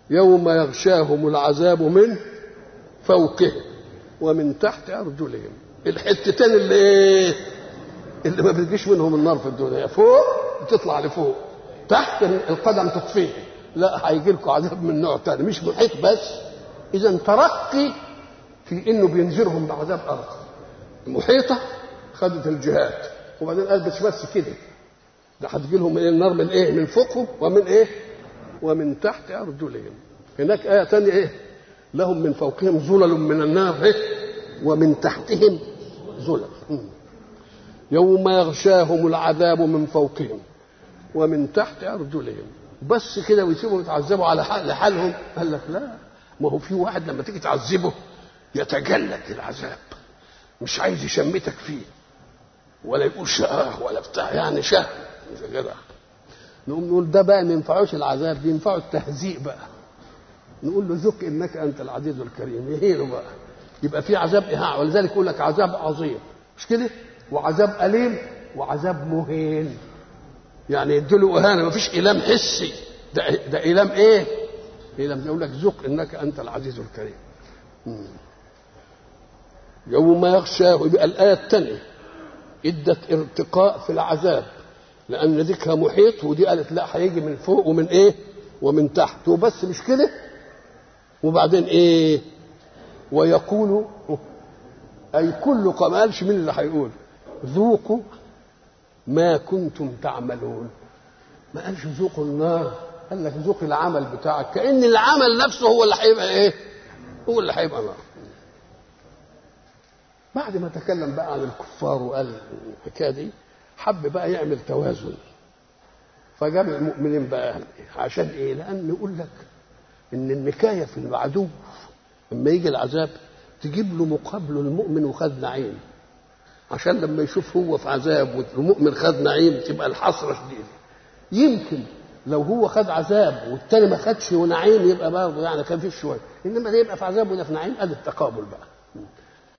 يوم يغشاهم العذاب من فوقهم ومن تحت ارجلهم الحتتين اللي ايه اللي ما بتجيش منهم النار في الدنيا فوق بتطلع لفوق تحت القدم تطفيه لا هيجي لكم عذاب من نوع تاني مش محيط بس اذا ترقي في انه بينذرهم بعذاب ارض محيطه خدت الجهاد وبعدين قال بس بس كده ده هتجي لهم ايه النار من ايه من فوقهم ومن ايه ومن تحت ارجلهم هناك ايه تانية ايه لهم من فوقهم ظلل من النار ايه ومن تحتهم ظلل يوم يغشاهم العذاب من فوقهم ومن تحت ارجلهم بس كده ويسيبهم يتعذبوا على حال لحالهم قال لك لا ما هو في واحد لما تيجي تعذبه يتجلد العذاب مش عايز يشمتك فيه ولا يقول شاه ولا بتاع يعني شه كده نقوم نقول ده بقى ما ينفعوش العذاب دي ينفعه التهزيء بقى نقول له ذك انك انت العزيز الكريم يهينه بقى يبقى في عذاب ايهاع ولذلك يقول لك عذاب عظيم مش كده وعذاب اليم وعذاب مهين يعني يديله اهانه ما فيش ايلام حسي ده ده ايلام ايه؟ ايلام يقول لك ذق انك انت العزيز الكريم مم. يوم يغشاه يبقى الايه الثانيه ادت ارتقاء في العذاب لان ذكرها محيط ودي قالت لا هيجي من فوق ومن ايه ومن تحت وبس مش كده وبعدين ايه ويقول اي كل ما قالش مين اللي هيقول ذوقوا ما كنتم تعملون ما قالش ذوقوا النار قال لك ذوق العمل بتاعك كان العمل نفسه هو اللي هيبقى ايه هو اللي هيبقى نار بعد ما تكلم بقى عن الكفار وقال الحكايه دي حب بقى يعمل توازن فجاب المؤمنين بقى عشان ايه؟ لان يقول لك ان النكايه في العدو لما يجي العذاب تجيب له مقابله المؤمن وخد نعيم عشان لما يشوف هو في عذاب والمؤمن خد نعيم تبقى الحسره شديده يمكن لو هو خد عذاب والتاني ما خدش ونعيم يبقى برضه يعني كان فيه شويه انما ده يبقى في عذاب وده في نعيم ادي التقابل بقى